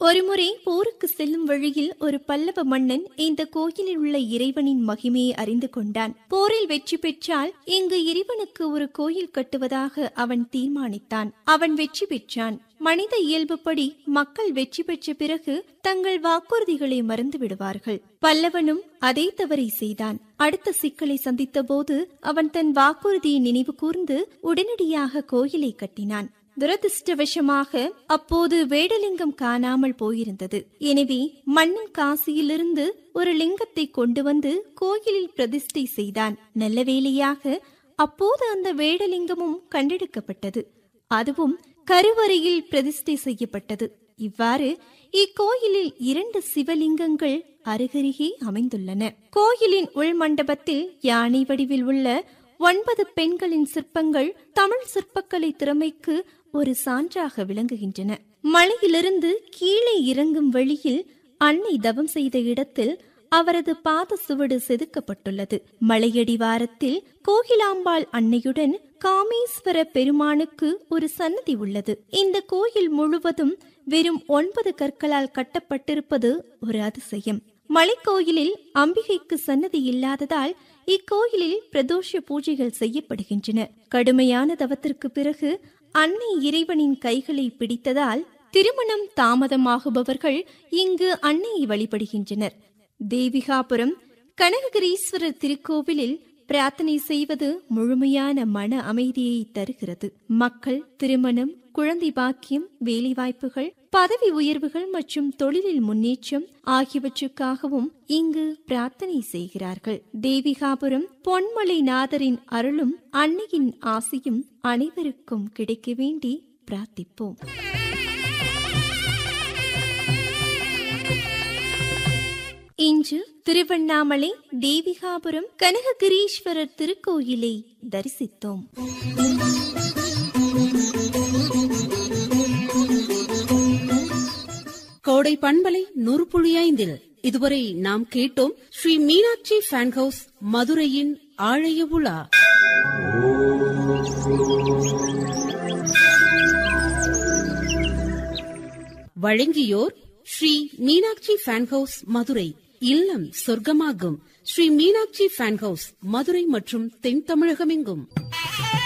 ஒருமுறை போருக்கு செல்லும் வழியில் ஒரு பல்லவ மன்னன் இந்த கோயிலில் உள்ள இறைவனின் மகிமையை அறிந்து கொண்டான் போரில் வெற்றி பெற்றால் இங்கு இறைவனுக்கு ஒரு கோயில் கட்டுவதாக அவன் தீர்மானித்தான் அவன் வெற்றி பெற்றான் மனித இயல்புப்படி மக்கள் வெற்றி பெற்ற பிறகு தங்கள் வாக்குறுதிகளை மறந்து விடுவார்கள் பல்லவனும் அதே தவறை செய்தான் அடுத்த சிக்கலை சந்தித்த போது அவன் தன் வாக்குறுதியை நினைவு கூர்ந்து உடனடியாக கோயிலை கட்டினான் துரதிருஷ்டவசமாக அப்போது வேடலிங்கம் காணாமல் போயிருந்தது எனவே மன்னன் காசியிலிருந்து ஒரு லிங்கத்தை கொண்டு வந்து கோயிலில் பிரதிஷ்டை செய்தான் நல்ல வேளையாக அப்போது அந்த வேடலிங்கமும் கண்டெடுக்கப்பட்டது அதுவும் கருவறையில் பிரதிஷ்டை செய்யப்பட்டது இவ்வாறு இக்கோயிலில் இரண்டு சிவலிங்கங்கள் அருகருகே அமைந்துள்ளன கோயிலின் உள்மண்டபத்தில் யானை வடிவில் உள்ள ஒன்பது பெண்களின் சிற்பங்கள் தமிழ் சிற்பக்கலை திறமைக்கு ஒரு சான்றாக விளங்குகின்றன மலையிலிருந்து கீழே இறங்கும் வழியில் அன்னை தவம் செய்த இடத்தில் அவரது பாத சுவடு செதுக்கப்பட்டுள்ளது மலையடிவாரத்தில் கோகிலாம்பாள் அன்னையுடன் காமேஸ்வர பெருமானுக்கு ஒரு சன்னதி உள்ளது இந்த கோயில் முழுவதும் வெறும் ஒன்பது கற்களால் கட்டப்பட்டிருப்பது ஒரு அதிசயம் மலைக்கோயிலில் அம்பிகைக்கு சன்னதி இல்லாததால் இக்கோயிலில் பிரதோஷ பூஜைகள் செய்யப்படுகின்றன கடுமையான தவத்திற்கு பிறகு அன்னை இறைவனின் கைகளை பிடித்ததால் திருமணம் தாமதமாகுபவர்கள் இங்கு அன்னையை வழிபடுகின்றனர் தேவிகாபுரம் கனககிரீஸ்வரர் திருக்கோவிலில் பிரார்த்தனை செய்வது முழுமையான மன அமைதியை தருகிறது மக்கள் திருமணம் குழந்தை பாக்கியம் வேலைவாய்ப்புகள் பதவி உயர்வுகள் மற்றும் தொழிலில் முன்னேற்றம் ஆகியவற்றுக்காகவும் இங்கு பிரார்த்தனை செய்கிறார்கள் தேவிகாபுரம் பொன்மலை நாதரின் அருளும் அன்னையின் ஆசையும் அனைவருக்கும் கிடைக்க வேண்டி பிரார்த்திப்போம் இன்று திருவண்ணாமலை தேவிகாபுரம் கனககிரீஸ்வரர் திருக்கோயிலை தரிசித்தோம் கோடை பண்பலை நூறுபுழியைந்தில் இதுவரை நாம் கேட்டோம் ஸ்ரீ மீனாட்சி ஃபேன் ஹவுஸ் மதுரையின் ஆழைய உலா வழங்கியோர் ஸ்ரீ மீனாட்சி ஃபேன் ஹவுஸ் மதுரை இல்லம் சொர்க்கமாகும் ஸ்ரீ மீனாட்சி ஃபேன் ஹவுஸ் மதுரை மற்றும் தென் தமிழகமெங்கும்